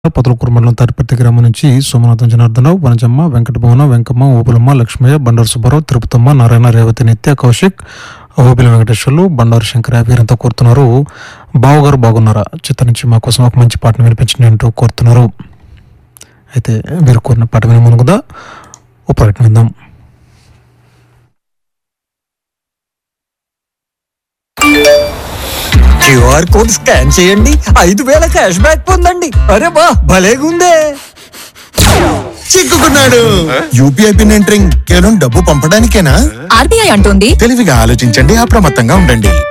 పతులకూరు మండలం తాటిపత్తి గ్రామం నుంచి సోమనాథం జనార్దనరావు వనజమ్మ వెంకటభవన వెంకమ్మ ఓపులమ్మ లక్ష్మయ్య బండారు సుబ్బారావు తిరుపతమ్మ నారాయణ రేవతి నిత్య కౌశిక్ ఓబిల వెంకటేశ్వర్లు బండారు శంకర వీరంతా కోరుతున్నారు బావగారు బాగున్నారా చిత్త నుంచి మా కోసం ఒక మంచి పాటను వినిపించండి అంటూ కోరుతున్నారు అయితే వీరు కోరిన పాట వినే ముందు కూడా ఓ ప్రకటన విందాం క్యూఆర్ కోడ్ స్కాన్ చేయండి ఐదు వేల క్యాష్ బ్యాక్ పొందండి అరే బా భలేగుందే చిక్కుకున్నాడు యూపీఐ పిన్ ఎంటరింగ్ కేవలం డబ్బు పంపడానికేనా ఆర్బీఐ అంటోంది తెలివిగా ఆలోచించండి అప్రమత్తంగా ఉండండి